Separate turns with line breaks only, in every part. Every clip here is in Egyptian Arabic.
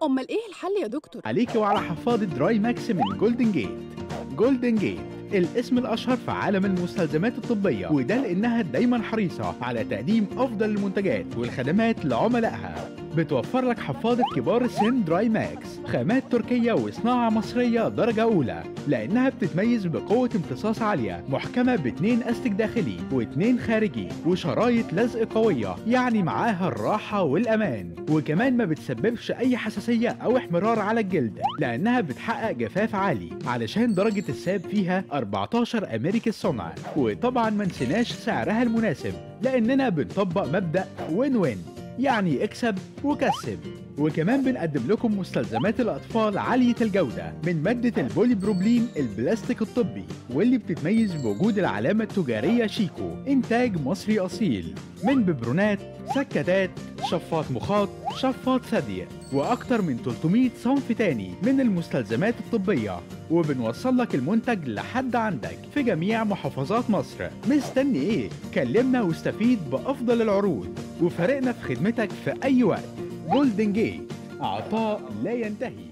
امال ايه الحل يا دكتور
عليكي وعلى حفاضة دراي ماكس من جولدن جيت جولدن جيت الاسم الأشهر في عالم المستلزمات الطبية وده لأنها دايما حريصة على تقديم أفضل المنتجات والخدمات لعملائها بتوفر لك حفاضة كبار السن دراي ماكس خامات تركية وصناعة مصرية درجة أولى لأنها بتتميز بقوة امتصاص عالية محكمة باتنين أستك داخلي واتنين خارجي وشرايط لزق قوية يعني معاها الراحة والأمان وكمان ما بتسببش أي حساسية أو احمرار على الجلد لأنها بتحقق جفاف عالي علشان درجة الساب فيها 14 أمريكي الصنع وطبعا ما نسيناش سعرها المناسب لأننا بنطبق مبدأ وين وين يعني اكسب وكسب وكمان بنقدم لكم مستلزمات الأطفال عالية الجودة من مادة البولي بروبلين البلاستيك الطبي واللي بتتميز بوجود العلامة التجارية شيكو إنتاج مصري أصيل من ببرونات سكتات شفاط مخاط شفاط ثدي وأكتر من 300 صنف تاني من المستلزمات الطبية وبنوصل لك المنتج لحد عندك في جميع محافظات مصر مستني ايه؟ كلمنا واستفيد بأفضل العروض وفريقنا في خدمتك في أي وقت جولدن جيت عطاء لا ينتهي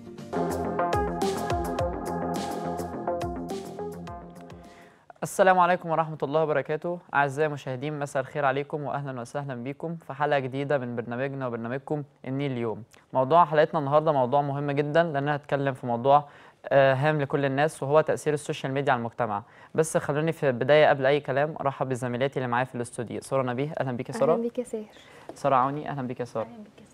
السلام عليكم ورحمة الله وبركاته أعزائي المشاهدين مساء الخير عليكم وأهلا وسهلا بكم في حلقة جديدة من برنامجنا وبرنامجكم النيل اليوم موضوع حلقتنا النهاردة موضوع مهم جدا لأن أنا هتكلم في موضوع آه، هام لكل الناس وهو تأثير السوشيال ميديا على المجتمع بس خلوني في البداية قبل أي كلام أرحب بزميلاتي اللي معايا في الاستوديو سارة نبيه أهلا بيك يا
اهلا
سارة
بيك يا ساهر
سارة عوني أهلا بيك يا سارة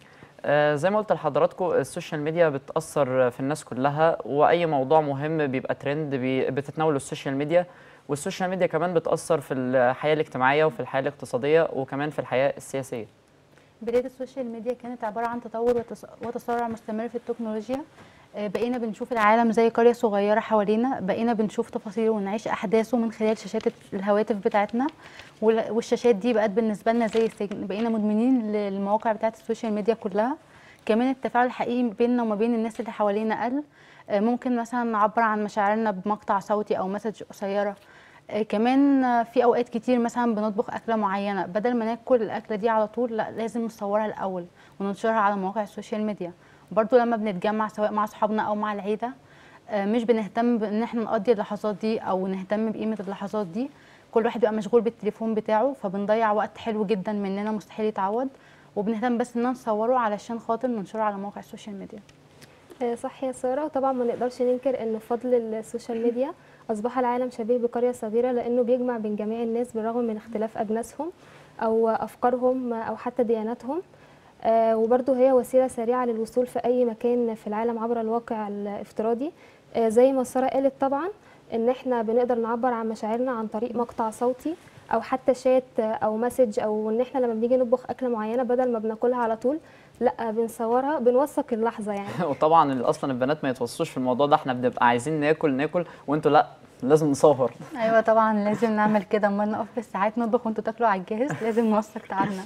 آه، زي ما قلت لحضراتكم السوشيال ميديا بتأثر في الناس كلها وأي موضوع مهم بيبقى ترند بي- بتتناوله السوشيال ميديا والسوشيال ميديا كمان بتأثر في الحياة الاجتماعية وفي الحياة الاقتصادية وكمان في الحياة السياسية
بداية السوشيال ميديا كانت عبارة عن تطور وتس- وتسارع مستمر في التكنولوجيا آه، بقينا بنشوف العالم زي قرية صغيرة حوالينا بقينا بنشوف تفاصيله ونعيش أحداثه من خلال شاشات الهواتف بتاعتنا وال- والشاشات دي بقت بالنسبة لنا زي السجن بقينا مدمنين للمواقع بتاعت السوشيال ميديا كلها كمان التفاعل الحقيقي بيننا وما بين الناس اللي حوالينا قل آه، ممكن مثلا نعبر عن مشاعرنا بمقطع صوتي أو مسج قصيرة آه، كمان آه، في اوقات كتير مثلا بنطبخ اكله معينه بدل ما ناكل الاكله دي على طول لا لازم نصورها الاول وننشرها على مواقع السوشيال ميديا برضو لما بنتجمع سواء مع اصحابنا او مع العيله آه، مش بنهتم بان احنا نقضي اللحظات دي او نهتم بقيمه اللحظات دي كل واحد بيبقى مشغول بالتليفون بتاعه فبنضيع وقت حلو جدا مننا مستحيل يتعوض وبنهتم بس ان نصوره علشان خاطر ننشره على مواقع السوشيال ميديا
آه، صح يا ساره وطبعا ما نقدرش ننكر ان بفضل السوشيال ميديا اصبح العالم شبيه بقريه صغيره لانه بيجمع بين جميع الناس بالرغم من اختلاف اجناسهم او افكارهم او حتى دياناتهم آه، وبرضه هي وسيله سريعه للوصول في اي مكان في العالم عبر الواقع الافتراضي آه، زي ما ساره قالت طبعا ان احنا بنقدر نعبر عن مشاعرنا عن طريق مقطع صوتي او حتى شات او مسج او ان احنا لما بنيجي نطبخ اكله معينه بدل ما بناكلها على طول لا بنصورها بنوثق اللحظه يعني
وطبعا ال- أصلا البنات ما يتوصوش في الموضوع ده احنا بنبقى عايزين ناكل ناكل وانتوا لا لازم نصور
ايوه طبعا لازم نعمل كده اما نقف بالساعات نطبخ وانتوا تاكلوا على الجاهز لازم نوثق تعبنا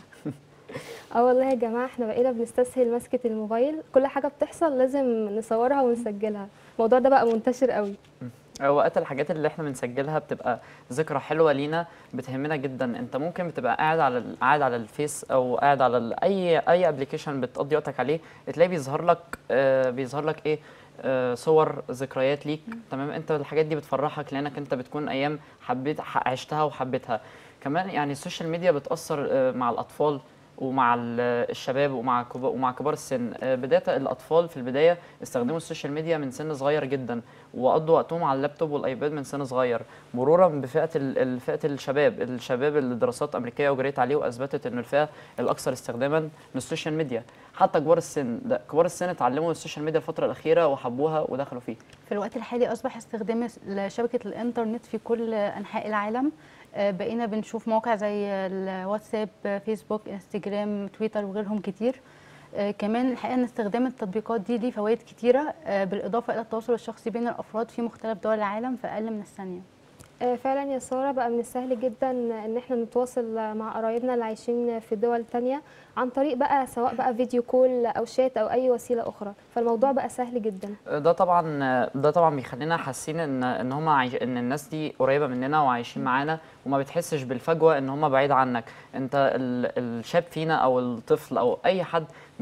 اه والله يا جماعه احنا بقينا بنستسهل مسكه الموبايل كل حاجه بتحصل لازم نصورها ونسجلها الموضوع ده بقى منتشر قوي
اوقات الحاجات اللي احنا بنسجلها بتبقى ذكرى حلوه لينا بتهمنا جدا انت ممكن بتبقى قاعد على ال- قاعد على الفيس او قاعد على ال- اي اي ابلكيشن بتقضي وقتك عليه تلاقي بيظهر لك آه بيظهر لك ايه آه صور ذكريات ليك تمام انت الحاجات دي بتفرحك لانك انت بتكون ايام حبيت ح- عشتها وحبيتها كمان يعني السوشيال ميديا بتاثر آه مع الاطفال ومع ال- الشباب ومع كبار ومع كبار السن آه، بدايه الاطفال في البدايه استخدموا السوشيال ميديا من سن صغير جدا وقضوا وقتهم على اللابتوب والايباد من سن صغير مرورا بفئه ال- ال- فئه الشباب الشباب اللي دراسات امريكيه وجريت عليه واثبتت انه الفئه الاكثر استخداما للسوشيال ميديا حتى كبار السن ده كبار السن اتعلموا السوشيال ميديا الفتره الاخيره وحبوها ودخلوا فيه
في الوقت الحالي اصبح استخدام شبكه الانترنت في كل انحاء العالم آه، بقينا بنشوف مواقع زي الواتساب آه، فيسبوك انستجرام تويتر وغيرهم كتير آه، كمان الحقيقه ان استخدام التطبيقات دي ليه فوائد كتيره آه، بالاضافه الى التواصل الشخصي بين الافراد في مختلف دول العالم في اقل من الثانيه
آه، فعلا يا ساره بقى من السهل جدا ان احنا نتواصل مع قرايبنا اللي عايشين في دول تانية عن طريق بقى سواء بقى فيديو كول او شات او اي وسيله اخرى فالموضوع بقى سهل جدا
ده طبعا ده طبعا بيخلينا حاسين ان ان هم عايش ان الناس دي قريبه مننا وعايشين معانا وما بتحسش بالفجوه ان هم بعيد عنك انت ال- الشاب فينا او الطفل او اي حد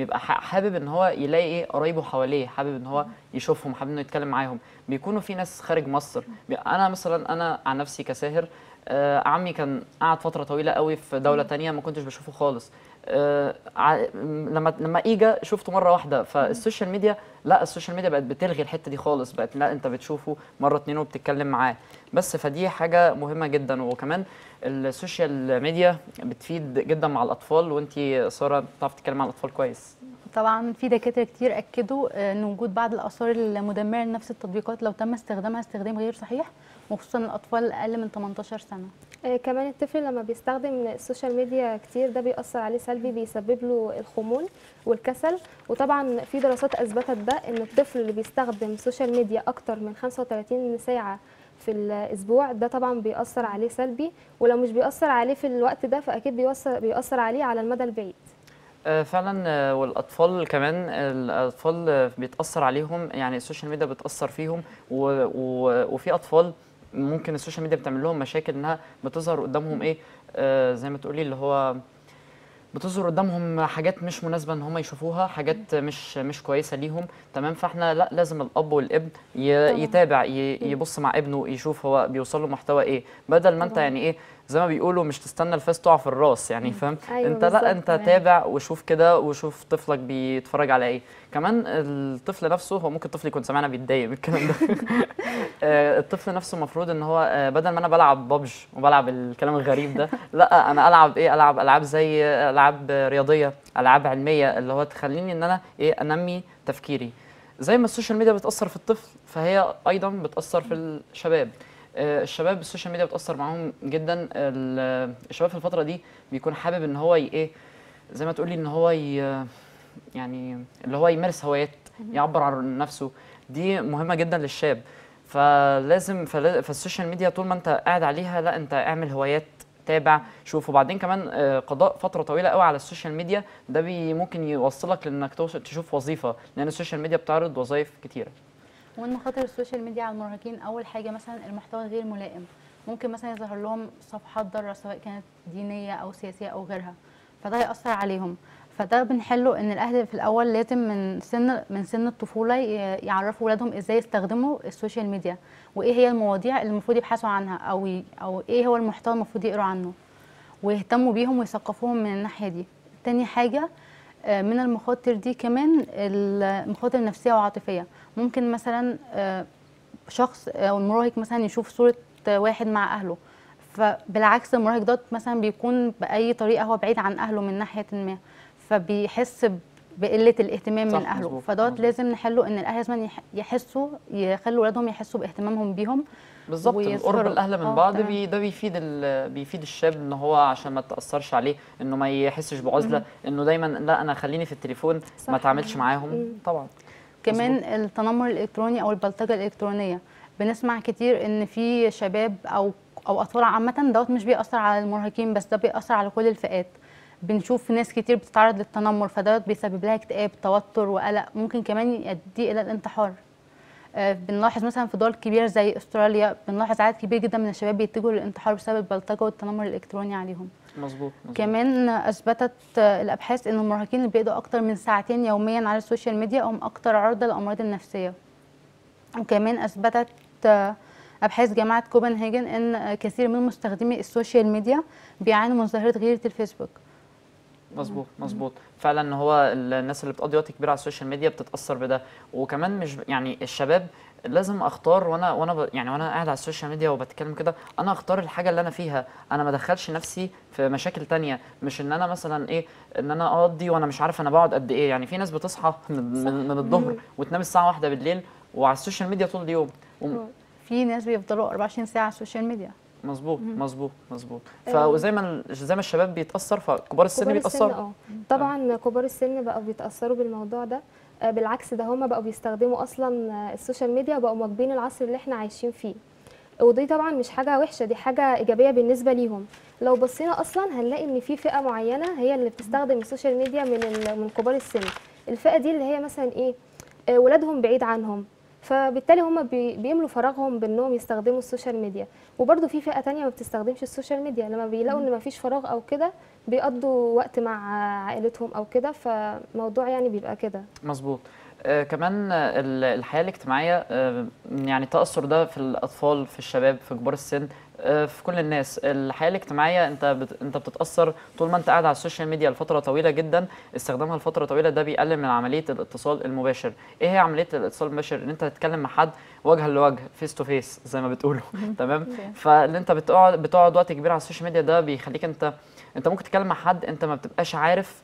بيبقى ح- حابب ان هو يلاقي ايه قرايبه حواليه حابب ان هو يشوفهم حابب انه يتكلم معاهم بيكونوا في ناس خارج مصر بي- انا مثلا انا عن نفسي كساهر آه عمي كان قعد فتره طويله قوي في دوله تانية ما كنتش بشوفه خالص آه ع- م- لما لما اجى شفته مره واحده فالسوشيال ميديا لا السوشيال ميديا بقت بتلغي الحته دي خالص بقت لا انت بتشوفه مره اتنين وبتتكلم معاه بس فدي حاجه مهمه جدا وكمان السوشيال ميديا بتفيد جدا مع الاطفال وانتي ساره بتعرفي تتكلمي مع الاطفال كويس
طبعا في دكاتره كتير اكدوا آه، ان وجود بعض الاثار المدمره لنفس التطبيقات لو تم استخدامها استخدام غير صحيح وخصوصا الاطفال اقل من 18 سنه
آه، كمان الطفل لما بيستخدم السوشيال ميديا كتير ده بيأثر عليه سلبي بيسبب له الخمول والكسل وطبعا في دراسات اثبتت ده ان الطفل اللي بيستخدم سوشيال ميديا اكتر من 35 ساعه في الاسبوع ده طبعا بيأثر عليه سلبي ولو مش بيأثر عليه في الوقت ده فاكيد بيأثر بيأثر عليه على المدى البعيد
آه، فعلا آه، والاطفال كمان الاطفال آه، بيتاثر عليهم يعني السوشيال ميديا بتاثر فيهم و و وفي اطفال ممكن السوشيال ميديا بتعمل لهم مشاكل انها بتظهر قدامهم ايه آه زي ما تقولي اللي هو بتظهر قدامهم حاجات مش مناسبه ان هم يشوفوها حاجات مش مش كويسه ليهم تمام فاحنا لا لازم الاب والابن ي-
طبعاً.
يتابع ي- يبص مع ابنه يشوف هو بيوصل له محتوى ايه بدل ما انت
طبعاً.
يعني ايه زي ما بيقولوا مش تستنى الفاس تقع في الراس يعني فاهم
أيوة
انت
بالظبط.
لا انت
تمام.
تابع وشوف كده وشوف طفلك بيتفرج على ايه كمان الطفل نفسه هو ممكن الطفل يكون سمعنا بيتضايق من الكلام ده آه، الطفل نفسه المفروض ان هو آه، بدل ما انا بلعب ببج وبلعب الكلام الغريب ده لا انا العب ايه العب العاب زي العاب رياضيه العاب علميه اللي هو تخليني ان انا ايه انمي تفكيري زي ما السوشيال ميديا بتاثر في الطفل فهي ايضا بتاثر في الشباب آه، الشباب السوشيال ميديا بتاثر معاهم جدا ال- الشباب في الفتره دي بيكون حابب ان هو ي- ايه زي ما تقولي ان هو ي- يعني اللي هو يمارس هوايات يعبر عن نفسه دي مهمه جدا للشاب فلازم فلا- فالسوشيال ميديا طول ما انت قاعد عليها لا انت اعمل هوايات تابع شوف وبعدين كمان آه، قضاء فتره طويله قوي على السوشيال ميديا ده بي ممكن يوصلك لانك توصل تشوف وظيفه لان السوشيال ميديا بتعرض وظائف كتيره
ومن مخاطر السوشيال ميديا على المراهقين اول حاجه مثلا المحتوى غير ملائم ممكن مثلا يظهر لهم صفحات ضاره سواء كانت دينيه او سياسيه او غيرها فده هيأثر عليهم فده بنحله ان الاهل في الاول لازم من سن من سن الطفوله ي- يعرفوا ولادهم ازاي يستخدموا السوشيال ميديا وايه هي المواضيع اللي المفروض يبحثوا عنها او ي- او ايه هو المحتوى المفروض يقروا عنه ويهتموا بيهم ويثقفوهم من الناحيه دي تاني حاجه آه، من المخاطر دي كمان المخاطر النفسيه وعاطفيه ممكن مثلا آه، شخص او المراهق مثلا يشوف صوره آه، واحد مع اهله فبالعكس المراهق دوت مثلا بيكون باي طريقه هو بعيد عن اهله من ناحيه ما فبيحس ب- بقله الاهتمام
صح،
من اهله
مظبوط،
فدوت
مظبوط.
لازم نحله ان الاهل لازم يح- يحسوا يخلوا ولادهم يحسوا باهتمامهم بيهم
بالظبط
ويظهروا-
القرب الاهل من
آه،
بعض
تمام.
بي ده بيفيد ال- بيفيد الشاب ان هو عشان ما تاثرش عليه انه ما يحسش بعزله انه دايما لا انا خليني في التليفون ما
صح.
اتعاملش معاهم
مم.
طبعا
كمان التنمر الالكتروني او البلطجه الالكترونيه بنسمع كتير ان في شباب او او اطفال عامه دوت مش بيأثر على المراهقين بس ده بيأثر على كل الفئات بنشوف ناس كتير بتتعرض للتنمر فدوت بيسبب لها اكتئاب توتر وقلق ممكن كمان يؤدي الى الانتحار آه، بنلاحظ مثلا في دول كبيره زي استراليا بنلاحظ عدد كبير جدا من الشباب بيتجهوا للانتحار بسبب البلطجه والتنمر الالكتروني عليهم
مظبوط مظبوط.
كمان اثبتت آه، الابحاث ان المراهقين اللي بيقضوا اكتر من ساعتين يوميا على السوشيال ميديا هم اكتر عرضه للامراض النفسيه وكمان اثبتت آه، ابحاث جامعه كوبنهاجن ان آه، كثير من مستخدمي السوشيال ميديا بيعانوا من ظاهره غيره الفيسبوك
مظبوط مظبوط فعلا ان هو الناس اللي بتقضي وقت كبير على السوشيال ميديا بتتاثر بده وكمان مش يعني الشباب لازم اختار وانا وانا ب- يعني وانا قاعد على السوشيال ميديا وبتكلم كده انا اختار الحاجه اللي انا فيها انا ما ادخلش نفسي في مشاكل تانية مش ان انا مثلا ايه ان انا اقضي وانا مش عارف انا بقعد قد ايه يعني في ناس بتصحى من, من, من الظهر وتنام الساعه واحدة بالليل وعلى السوشيال ميديا طول اليوم وم-
في ناس بيفضلوا 24 ساعه على السوشيال ميديا
مظبوط مظبوط مظبوط
أيوة.
فزي ما ال- زي ما الشباب بيتاثر فكبار السن
كبار السن
بيتاثروا
اه طبعا كبار السن بقوا بيتاثروا بالموضوع ده آه، بالعكس ده هم بقوا بيستخدموا اصلا آه، السوشيال ميديا وبقوا مواكبين العصر اللي احنا عايشين فيه ودي طبعا مش حاجه وحشه دي حاجه ايجابيه بالنسبه ليهم لو بصينا اصلا هنلاقي ان في فئه معينه هي اللي بتستخدم السوشيال ميديا من ال- من كبار السن الفئه دي اللي هي مثلا ايه آه، ولادهم بعيد عنهم فبالتالي هم بي- بيملوا فراغهم بانهم يستخدموا السوشيال ميديا وبرده في فئه تانية ما بتستخدمش السوشيال ميديا لما بيلاقوا ان ما فيش فراغ او كده بيقضوا وقت مع عائلتهم او كده فموضوع يعني بيبقى كده
مظبوط آه كمان آه، ال- الحياه الاجتماعيه آه يعني التاثر ده في الاطفال في الشباب في كبار السن آه في كل الناس الحياه الاجتماعيه انت بت... انت بتتاثر طول ما انت قاعد على السوشيال ميديا لفتره طويله جدا استخدامها لفتره طويله ده بيقلل من عمليه الاتصال المباشر ايه هي عمليه الاتصال المباشر ان انت تتكلم مع حد وجها لوجه فيس تو فيس زي ما بتقولوا تمام فاللي انت بتقعد بتقعد وقت كبير على السوشيال ميديا ده بيخليك انت انت ممكن تتكلم مع حد انت ما بتبقاش عارف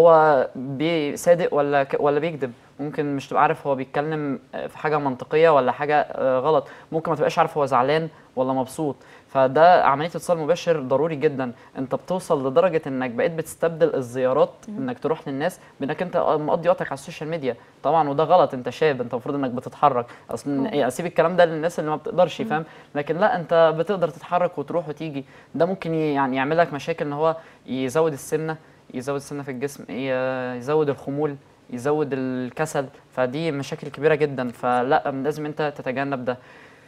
هو بي- صادق ولا ك- ولا بيكذب ممكن مش تبقى عارف هو بيتكلم في حاجه منطقيه ولا حاجه آه، غلط ممكن ما تبقاش عارف هو زعلان ولا مبسوط فده عمليه اتصال مباشر ضروري جدا انت بتوصل لدرجه انك بقيت بتستبدل الزيارات انك تروح للناس بانك انت مقضي وقتك على السوشيال ميديا طبعا وده غلط انت شاب انت المفروض انك بتتحرك اصل يعني اسيب الكلام ده للناس اللي ما بتقدرش فاهم لكن لا انت بتقدر تتحرك وتروح وتيجي ده ممكن ي- يعني يعمل لك مشاكل ان هو يزود السمنه يزود السمنه في الجسم ي- يزود الخمول يزود الكسل فدي مشاكل كبيره جدا فلا لازم انت تتجنب ده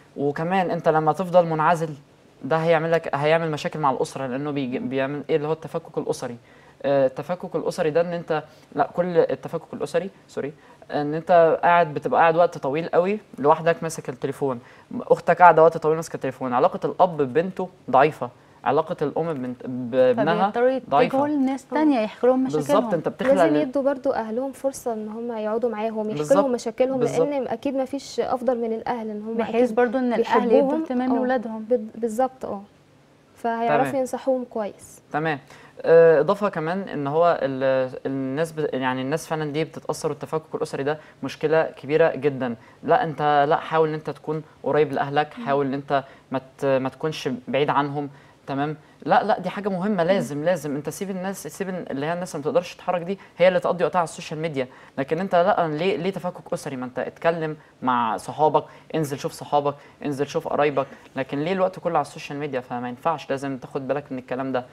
وكمان انت لما تفضل منعزل ده هيعمل لك هيعمل مشاكل مع الاسره لانه بيجي بيعمل ايه اللي هو التفكك الاسري آه، التفكك الاسري ده ان انت لا كل التفكك الاسري سوري ان انت قاعد بتبقى قاعد وقت طويل قوي لوحدك ماسك التليفون اختك قاعده وقت طويل ماسكه التليفون علاقه الاب ببنته ضعيفه علاقه الام ببنت- بابنها
فبيضطروا يتجهوا
ضعيفه
لناس تانية يحكوا لهم مشاكلهم
بالظبط انت بتخلق
لازم
لل-
يدوا برضو اهلهم فرصه ان هم يقعدوا معاهم يحكوا
بالظبط.
لهم مشاكلهم
بالظبط.
لان اكيد ما فيش افضل من الاهل ان هم
بحيث
أكيد
برضو ان الاهل يدوا
بيحبوهم.
اهتمام
اه.
لاولادهم
بال- بالظبط اه فهيعرفوا
تمام.
ينصحوهم كويس
تمام آه، اضافه كمان ان هو ال- الناس ب... يعني الناس فعلا دي بتتاثر والتفكك الاسري ده مشكله كبيره جدا لا انت لا حاول ان انت تكون قريب لاهلك حاول ان انت ما ت... ما تكونش بعيد عنهم تمام لا لا دي حاجه مهمه لازم لازم انت سيب الناس سيب اللي هي الناس اللي ما تقدرش تتحرك دي هي اللي تقضي وقتها على السوشيال ميديا لكن انت لا ليه ليه تفكك اسري ما انت اتكلم مع صحابك انزل شوف صحابك انزل شوف قرايبك لكن ليه الوقت كله على السوشيال ميديا فما ينفعش لازم تاخد بالك من الكلام ده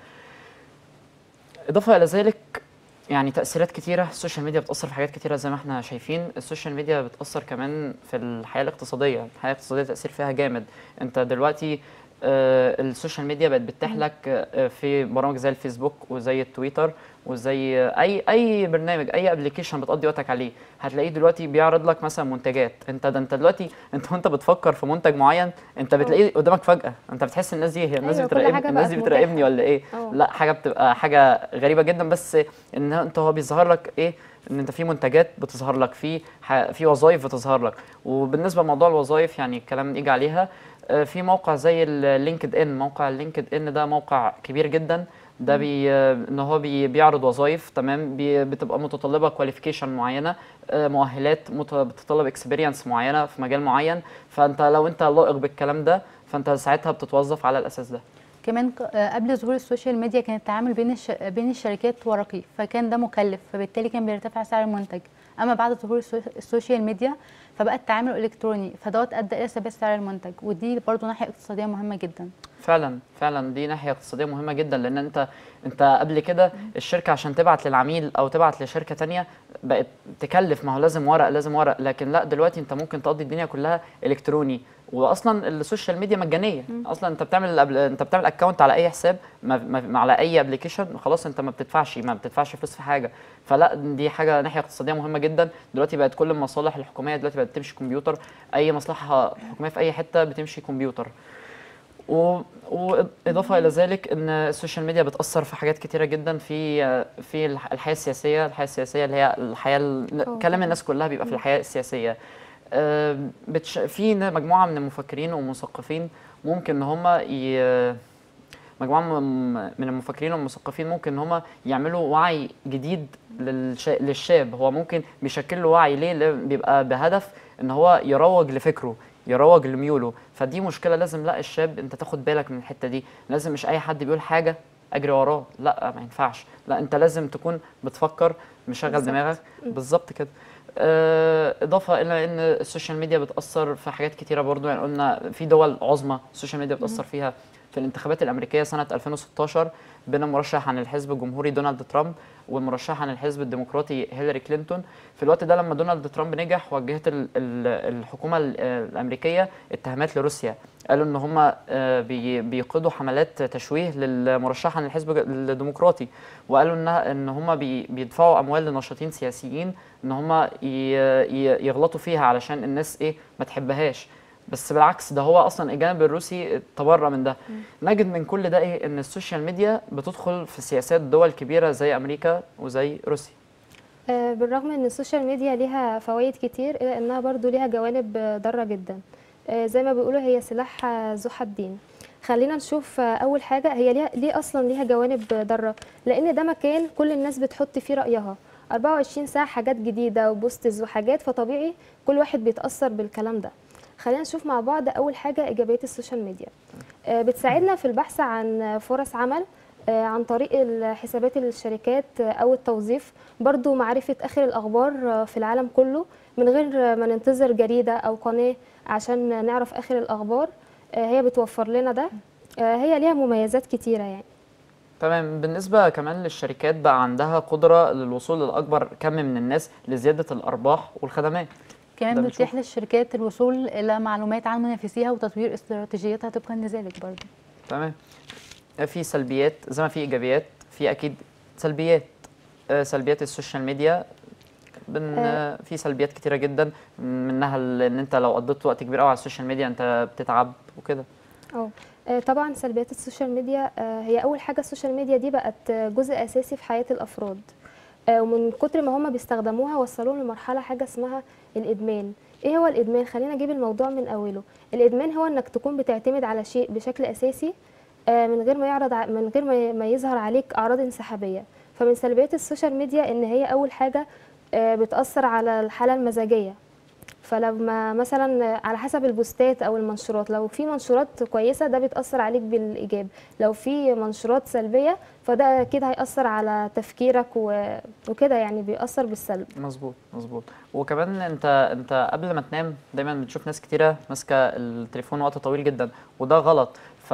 إضافة إلى ذلك يعني تأثيرات كتيرة السوشيال ميديا بتأثر في حاجات كتيرة زي ما احنا شايفين السوشيال ميديا بتأثر كمان في الحياة الاقتصادية الحياة الاقتصادية تأثير فيها جامد انت دلوقتي آه السوشيال ميديا بقت بتتيح لك آه في برامج زي الفيسبوك وزي التويتر وزي آه، اي اي برنامج اي ابلكيشن بتقضي وقتك عليه هتلاقيه دلوقتي بيعرض لك مثلا منتجات انت ده انت دلوقتي انت وانت بتفكر في منتج معين انت بتلاقيه قدامك فجأة انت بتحس الناس دي هي الناس
أيوة،
دي
كل
بتراقبني
حاجة
الناس
بقت
دي
متاحة.
بتراقبني ولا ايه
اه.
لا حاجه بتبقى حاجه غريبه جدا بس ان انت هو بيظهر لك ايه ان انت في منتجات بتظهر لك في ح- في وظائف بتظهر لك وبالنسبه لموضوع الوظائف يعني الكلام يجي عليها آه، في موقع زي اللينكد ان موقع اللينكد ان ده موقع كبير جدا ده بي آه، ان هو بي بيعرض وظائف تمام بي بتبقى متطلبه كواليفيكيشن معينه آه، مؤهلات مت- بتتطلب اكسبيرينس معينه في مجال معين فانت لو انت لائق بالكلام ده فانت ساعتها بتتوظف على الاساس ده
كمان ك- آه، قبل ظهور السوشيال ميديا كان التعامل بين الش... بين الشركات ورقي فكان ده مكلف فبالتالي كان بيرتفع سعر المنتج اما بعد ظهور السو- السوشيال ميديا فبقى التعامل الكتروني فدوت ادى الى ثبات سعر المنتج ودي برضو ناحيه اقتصاديه مهمه جدا
فعلا فعلا دي ناحيه اقتصاديه مهمه جدا لان انت انت قبل كده الشركه عشان تبعت للعميل او تبعت لشركه تانية بقت تكلف ما هو لازم ورق لازم ورق لكن لا دلوقتي انت ممكن تقضي الدنيا كلها الكتروني واصلا السوشيال ميديا مجانيه اصلا انت بتعمل قبل- انت بتعمل اكونت على اي حساب ما ما على اي ابلكيشن خلاص انت ما بتدفعش ما بتدفعش فلوس في حاجه فلا دي حاجه ناحيه اقتصاديه مهمه جدا دلوقتي بقت كل المصالح الحكوميه دلوقتي بقت تمشي كمبيوتر اي مصلحه حكوميه في اي حته بتمشي كمبيوتر و... واضافه الى ذلك ان السوشيال ميديا بتاثر في حاجات كتيره جدا في في الح- الحياه السياسيه الحياه السياسيه اللي هي الحياه ال-
اه
كلام الناس كلها بيبقى في الحياه السياسيه آم، بتش... في ن- مجموعه من المفكرين والمثقفين ممكن ان هم ي... مجموعه من من المفكرين والمثقفين ممكن ان هم يعملوا وعي جديد للش... للشاب هو ممكن بيشكل له وعي ليه ليه بيبقى بهدف ان هو يروج لفكره يروج لميوله فدي مشكله لازم لا الشاب انت تاخد بالك من الحته دي لازم مش اي حد بيقول حاجه اجري وراه لا ما ينفعش لا انت لازم تكون بتفكر مشغل
بالظبط.
دماغك بالظبط كده آه، اضافه الى ان السوشيال ميديا بتاثر في حاجات كتيره برضو يعني قلنا في دول عظمى السوشيال ميديا بتاثر فيها في الانتخابات الامريكيه سنه 2016 بين المرشح عن الحزب الجمهوري دونالد ترامب والمرشح عن الحزب الديمقراطي هيلاري كلينتون في الوقت ده لما دونالد ترامب نجح وجهت ال- ال- الحكومه ال- الامريكيه اتهامات لروسيا قالوا ان هم بيقودوا حملات تشويه للمرشح عن الحزب الديمقراطي وقالوا ان ان هم بي- بيدفعوا اموال لناشطين سياسيين ان هم يغلطوا فيها علشان الناس ايه ما تحبهاش بس بالعكس ده هو اصلا الجانب الروسي تبرأ من ده نجد من كل ده ايه ان السوشيال ميديا بتدخل في سياسات دول كبيره زي امريكا وزي روسيا
آه، بالرغم ان السوشيال ميديا ليها فوائد كتير الا انها برضو ليها جوانب آه، ضاره جدا آه، زي ما بيقولوا هي سلاح آه، ذو حدين خلينا نشوف آه، اول حاجه هي ليها ليه اصلا ليها جوانب آه، ضاره لان ده مكان كل الناس بتحط فيه رايها 24 ساعه حاجات جديده وبوستز وحاجات فطبيعي كل واحد بيتاثر بالكلام ده خلينا نشوف مع بعض اول حاجه ايجابيات السوشيال ميديا آه، بتساعدنا في البحث عن فرص عمل آه، عن طريق ال- حسابات الشركات آه، او التوظيف برضو معرفة آخر الأخبار آه، في العالم كله من غير آه، ما ننتظر جريدة أو قناة عشان نعرف آخر الأخبار آه، هي بتوفر لنا ده آه، هي ليها مميزات كتيرة يعني
تمام بالنسبه كمان للشركات بقى عندها قدره للوصول لاكبر كم من الناس لزياده الارباح والخدمات
كمان
ده
بتتيح
بنشوفه.
للشركات الوصول الى معلومات عن منافسيها وتطوير استراتيجيتها طبقا لذلك برضه
تمام في سلبيات زي ما في ايجابيات في اكيد سلبيات آه، سلبيات السوشيال ميديا بن
آه.
في سلبيات كتيره جدا منها ال- ان انت لو قضيت وقت كبير قوي على السوشيال ميديا انت بتتعب وكده
أو آه، طبعا سلبيات السوشيال ميديا آه، هي أول حاجة السوشيال ميديا دي بقت آه، جزء أساسي في حياة الأفراد آه، ومن كتر ما هم بيستخدموها وصلوهم لمرحلة حاجة اسمها الإدمان إيه هو الإدمان؟ خلينا نجيب الموضوع من أوله الإدمان هو إنك تكون بتعتمد على شيء بشكل أساسي آه، من غير ما يعرض ع- من غير ما- ما يظهر عليك أعراض انسحابية فمن سلبيات السوشيال ميديا إن هي أول حاجة آه، بتأثر على الحالة المزاجية فلما مثلا على حسب البوستات او المنشورات لو في منشورات كويسه ده بيتاثر عليك بالايجاب لو في منشورات سلبيه فده اكيد هياثر على تفكيرك و... وكده يعني بيأثر بالسلب
مظبوط مظبوط وكمان انت انت قبل ما تنام دايما بتشوف ناس كتيره ماسكه التليفون وقت طويل جدا وده غلط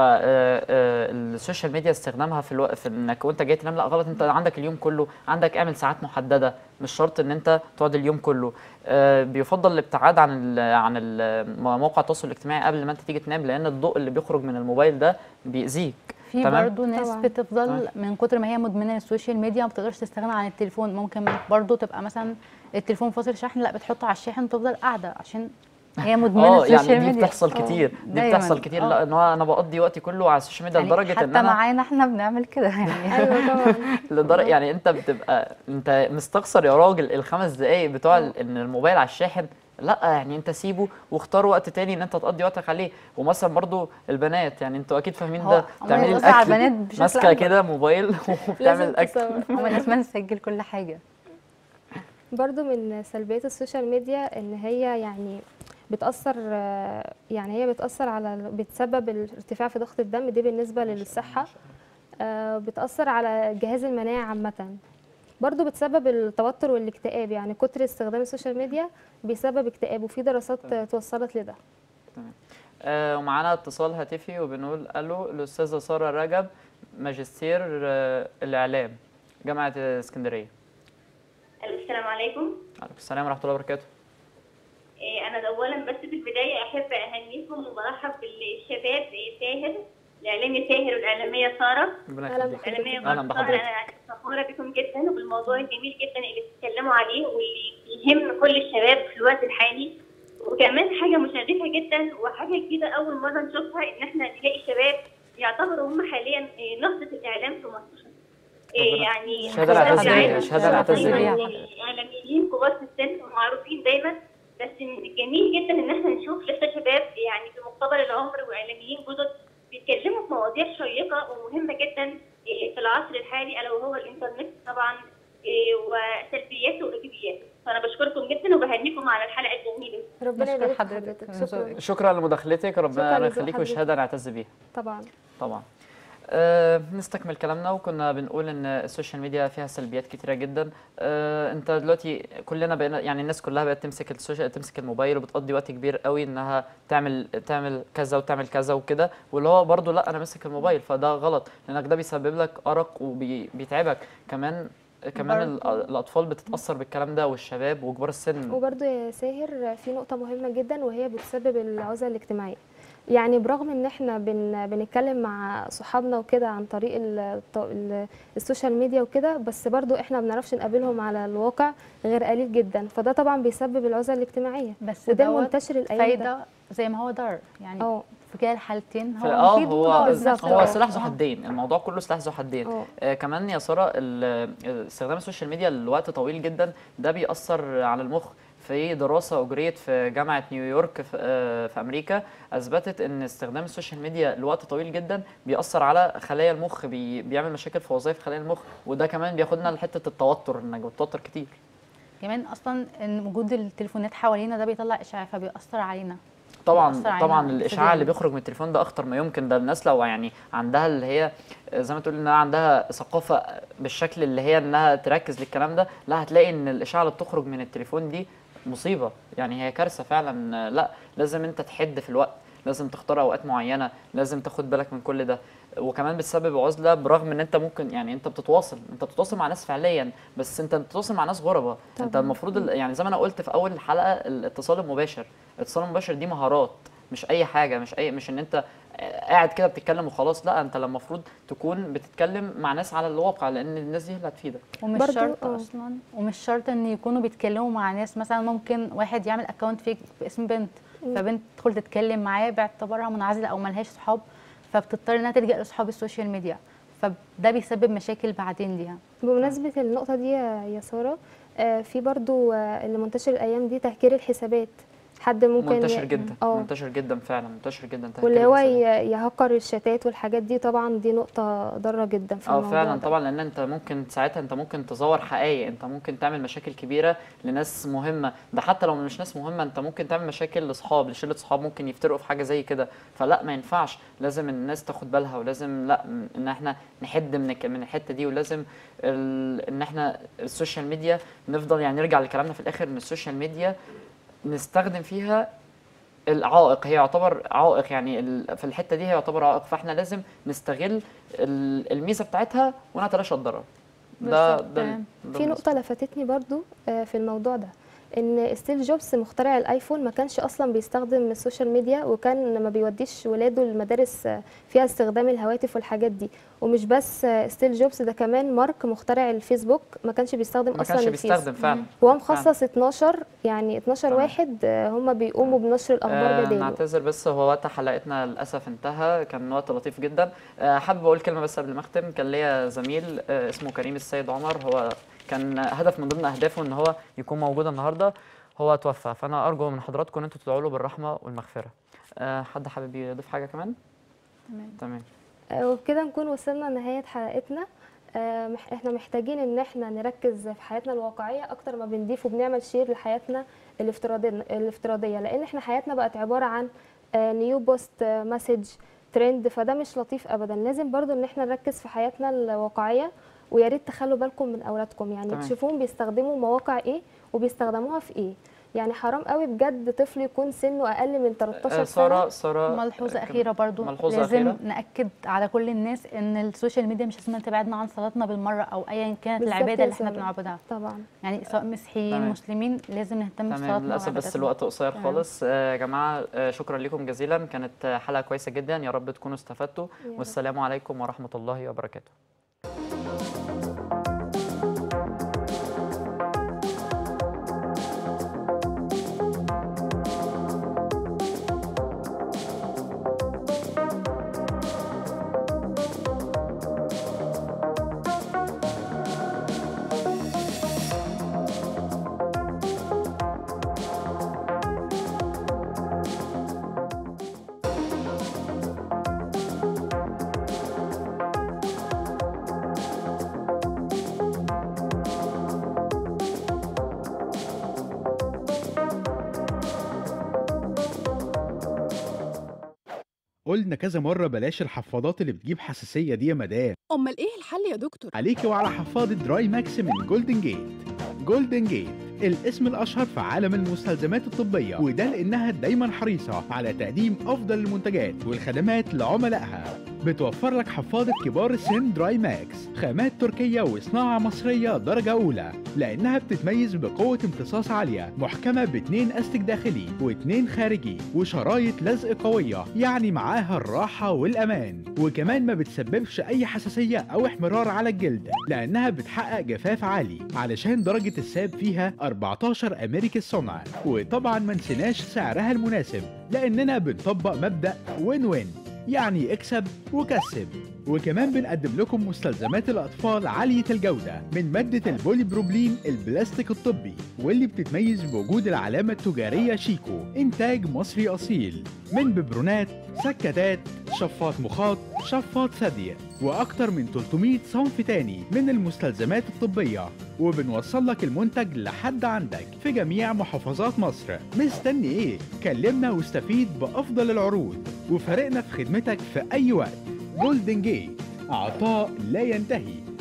فالسوشيال ميديا استخدامها في الوقت في انك وانت جاي تنام لا غلط انت عندك اليوم كله عندك اعمل ساعات محدده مش شرط ان انت تقعد اليوم كله آه، بيفضل الابتعاد عن ال عن ال مواقع التواصل الاجتماعي قبل ما انت تيجي تنام لان الضوء اللي بيخرج من الموبايل ده بيأذيك
في
تمام.
برضه ناس
طبعاً.
بتفضل
تمام.
من كتر ما هي مدمنه للسوشيال ميديا ما بتقدرش تستغنى عن التليفون ممكن برضه تبقى مثلا التليفون فاصل شحن لا بتحطه على الشاحن وتفضل قاعده عشان هي مدمنه
اه
السوشيال
يعني دي
ميديا
بتحصل
آه،
كتير دي
دايماً.
بتحصل كتير
آه.
لا ان هو انا بقضي وقتي كله على السوشيال ميديا
يعني
لدرجه
حتى
ان انا
معانا احنا بنعمل كده يعني
ايوه طبعا
لدرجه يعني انت بتبقى انت مستخسر يا راجل الخمس دقايق بتوع ال- ان الموبايل على الشاحن لا يعني انت سيبه واختار وقت تاني ان انت تقضي وقتك عليه ومثلا برضو البنات يعني انتوا اكيد فاهمين
هو
ده
عموماً
بتعملي
بتأثر على
الاكل
البنات بشكل
ماسكه
أكبر.
كده موبايل وبتعمل
لازم
الاكل
تصور
هما لازم نسجل كل حاجه
برضو من سلبيات السوشيال ميديا ان هي يعني بتأثر آه، يعني هي بتأثر على بتسبب الارتفاع في ضغط الدم دي بالنسبة للصحة آه، بتأثر على جهاز المناعة عامة برضو بتسبب التوتر والاكتئاب يعني كتر استخدام السوشيال ميديا بيسبب اكتئاب وفي دراسات آه، توصلت لده
آه ومعانا اتصال هاتفي وبنقول الو الاستاذه ساره رجب ماجستير آه الاعلام جامعه اسكندريه
السلام عليكم
عليكم السلام ورحمه الله وبركاته
إيه، أنا أولا بس في البداية أحب أهنيكم وبرحب بالشباب إيه، ساهر الإعلامي ساهر والإعلامية سارة
ربنا
أهلا
يخليك
بحضرتك.
الإعلامية
أهلا
سارة
بحضرتك.
أنا فخورة بكم جدا وبالموضوع الجميل جدا اللي بتتكلموا عليه واللي يهم كل الشباب في الوقت الحالي وكمان حاجة مشرفة جدا وحاجة جديدة أول مرة نشوفها إن إحنا نلاقي شباب يعتبروا هم حاليا إيه، نهضة الإعلام في مصر. إيه،
ربنا-
يعني
شهادة
نعتز بيها،
شهادة نعتز
دايماً
بيها.
الاعلاميين كبار في السن ومعروفين دايما بس إن جميل جدا ان احنا نشوف لسه شباب يعني في مقتبل العمر واعلاميين جدد بيتكلموا في مواضيع شيقه ومهمه جدا إيه، في العصر الحالي الا وهو الانترنت طبعا إيه، وسلبياته وايجابياته فانا بشكركم جدا وبهنيكم على الحلقه الجميله
ربنا
نشكر
يبارك في
حضرتك.
حضرتك شكرا
شكرا لمداخلتك
شكراً
ربنا
لذوق
يخليك
حضرتك.
وشهاده نعتز بيها
طبعا
طبعا أه نستكمل كلامنا وكنا بنقول ان السوشيال ميديا فيها سلبيات كتيره جدا أه انت دلوقتي كلنا بقينا يعني الناس كلها بقت تمسك السوشيال تمسك الموبايل وبتقضي وقت كبير قوي انها تعمل تعمل كذا وتعمل كذا وكده واللي هو برضه لا انا ماسك الموبايل فده غلط لانك ده بيسبب لك ارق وبيتعبك كمان كمان
برضه.
ال- الاطفال بتتاثر بالكلام ده والشباب وكبار السن
وبرضه يا ساهر في نقطة مهمة جدا وهي بتسبب العزلة الاجتماعية يعني برغم ان احنا بن بنتكلم مع صحابنا وكده عن طريق ال- الط- ال- السوشيال ميديا وكده بس برضه احنا ما بنعرفش نقابلهم على الواقع غير قليل جدا فده طبعا بيسبب العزلة الاجتماعية
بس
وده
دوت
المنتشر الايام ده
فايده زي ما هو ضرر يعني
اه
في كلا الحالتين
ف-
هو
اه
مفيد
هو
وضار.
بالظبط.
هو
آه.
سلاح ذو
آه.
حدين الموضوع كله سلاح ذو حدين
اه
آه كمان يا ساره ال- استخدام السوشيال ميديا لوقت طويل جدا ده بيأثر على المخ في دراسة أجريت في جامعة نيويورك في, آه في أمريكا أثبتت إن استخدام السوشيال ميديا لوقت طويل جدا بيأثر على خلايا المخ بي بيعمل مشاكل في وظائف خلايا المخ وده كمان بياخدنا لحتة التوتر إنك بتتوتر كتير
كمان اصلا ان وجود التليفونات حوالينا ده بيطلع اشعاع فبيأثر علينا
طبعا
بيأثر علينا
طبعا الاشعاع
سلبياً.
اللي بيخرج من التليفون ده اخطر ما يمكن ده الناس لو يعني عندها اللي هي زي ما تقول انها عندها ثقافه بالشكل اللي هي انها تركز للكلام ده لا هتلاقي ان الاشعه اللي بتخرج من التليفون دي مصيبه يعني هي كارثه فعلا لا لازم انت تحد في الوقت لازم تختار اوقات معينه لازم تاخد بالك من كل ده وكمان بتسبب عزله برغم ان انت ممكن يعني انت بتتواصل انت بتتواصل مع ناس فعليا بس انت بتتواصل مع ناس غرباء انت
طبعاً.
المفروض ال- يعني زي ما انا قلت في اول الحلقه الاتصال المباشر الاتصال المباشر دي مهارات مش اي حاجه مش اي مش ان انت قاعد كده بتتكلم وخلاص لا انت المفروض تكون بتتكلم مع ناس على الواقع لان الناس دي اللي هتفيدك
ومش
برضو-
شرط
آه.
اصلا ومش شرط ان يكونوا بيتكلموا مع ناس مثلا ممكن واحد يعمل اكونت فيك باسم بنت فبنت تدخل تتكلم معاه باعتبارها منعزله او ملهاش صحاب فبتضطر انها تلجا لاصحاب السوشيال ميديا فده بيسبب مشاكل بعدين ليها
بمناسبة النقطة دي يا يا سارة آه، في برضو آه، اللي منتشر الأيام دي تهكير الحسابات حد ممكن
منتشر
ي-
جدا
اه
منتشر جدا فعلا منتشر جدا تهكير
واللي هو
الحسابات.
ي- يهكر الشتات والحاجات دي طبعا دي نقطة ضارة جدا في
اه
الموضوع
فعلا
ده.
طبعا لان انت ممكن ساعتها انت ممكن تزور حقائق انت ممكن تعمل مشاكل كبيره لناس مهمه ده حتى لو مش ناس مهمه انت ممكن تعمل مشاكل لاصحاب لشله صحاب ممكن يفترقوا في حاجه زي كده فلا ما ينفعش لازم الناس تاخد بالها ولازم لا م- ان احنا نحد من الك- من الحته دي ولازم ال... ان احنا السوشيال ميديا نفضل يعني نرجع لكلامنا في الاخر ان السوشيال ميديا نستخدم فيها العائق هي يعتبر عائق يعني ال- في الحته دي هي يعتبر عائق فاحنا لازم نستغل ال- الميزه بتاعتها ونتلاشى الضرر ده
بالظبط،
ده
تمام.
ده
في
بالنسبة
نقطة لفتتني برضو آه، في الموضوع ده ان ستيف جوبز مخترع الايفون ما كانش اصلا بيستخدم السوشيال ميديا وكان ما بيوديش ولاده المدارس آه، فيها استخدام الهواتف والحاجات دي ومش بس آه، ستيف جوبز ده كمان مارك مخترع الفيسبوك ما كانش بيستخدم
ما
اصلا
كانش
الفيس
بيستخدم فعلا
هو مخصص 12 يعني 12
تمام.
واحد آه، هم بيقوموا بنشر الاخبار
آه
بداله
نعتذر بس هو وقت حلقتنا للاسف انتهى كان وقت لطيف جدا آه حابب اقول كلمه بس قبل ما اختم كان ليا زميل آه اسمه كريم السيد عمر هو كان هدف من ضمن اهدافه ان هو يكون موجود النهارده هو توفى فانا ارجو من حضراتكم ان انتوا تدعوا له بالرحمه والمغفره آه حد حابب يضيف حاجه كمان
تمام
تمام
آه، وبكده نكون وصلنا لنهاية حلقتنا آه، مح- احنا محتاجين ان احنا نركز في حياتنا الواقعية اكتر ما بنضيف وبنعمل شير لحياتنا الافتراضية الافتراضية لان احنا حياتنا بقت عبارة عن نيو بوست مسج ترند فده مش لطيف ابدا لازم برضو ان احنا نركز في حياتنا الواقعية ويا ريت تخلوا بالكم من اولادكم يعني
تمام.
تشوفوهم بيستخدموا مواقع ايه وبيستخدموها في ايه يعني حرام قوي بجد طفل يكون سنه اقل من 13
آه
سنة
ساره ساره
ملحوظه
آه،
اخيره برضو
ملحوظة
لازم
أخيرة.
ناكد على كل الناس ان السوشيال ميديا مش لازم تبعدنا عن صلاتنا بالمره او ايا كانت
بالظبط
العباده
يا
اللي احنا
سارة.
بنعبدها
طبعا
يعني سواء مسيحيين
تمام.
مسلمين لازم نهتم بصلاتنا
تمام للاسف بس
وعبادتنا.
الوقت قصير
تمام.
خالص آه، يا جماعه آه، شكرا لكم جزيلا كانت آه، حلقه كويسه جدا يا رب تكونوا استفدتوا
يا رب.
والسلام عليكم ورحمه الله وبركاته
قلنا كذا مرة بلاش الحفاضات اللي بتجيب حساسية دي يا مدام
امال ايه الحل يا دكتور
عليكي وعلى حفاضة دراي ماكس من جولدن جيت جولدن جيت الاسم الأشهر في عالم المستلزمات الطبية وده لأنها دايما حريصة على تقديم أفضل المنتجات والخدمات لعملائها بتوفر لك حفاضة كبار السن دراي ماكس خامات تركية وصناعة مصرية درجة أولى لأنها بتتميز بقوة امتصاص عالية محكمة باتنين أستك داخلي واتنين خارجي وشرايط لزق قوية يعني معاها الراحة والأمان وكمان ما بتسببش أي حساسية أو احمرار على الجلد لأنها بتحقق جفاف عالي علشان درجة الساب فيها 14 أمريكي الصنع وطبعا ما نسيناش سعرها المناسب لأننا بنطبق مبدأ وين وين يعني اكسب وكسب وكمان بنقدم لكم مستلزمات الأطفال عالية الجودة من مادة البولي بروبلين البلاستيك الطبي واللي بتتميز بوجود العلامة التجارية شيكو إنتاج مصري أصيل من ببرونات سكتات شفاط مخاط شفاط ثدي وأكتر من 300 صنف تاني من المستلزمات الطبية وبنوصل لك المنتج لحد عندك في جميع محافظات مصر مستني ايه؟ كلمنا واستفيد بأفضل العروض وفريقنا في خدمتك في أي وقت جولدن جيت عطاء لا ينتهي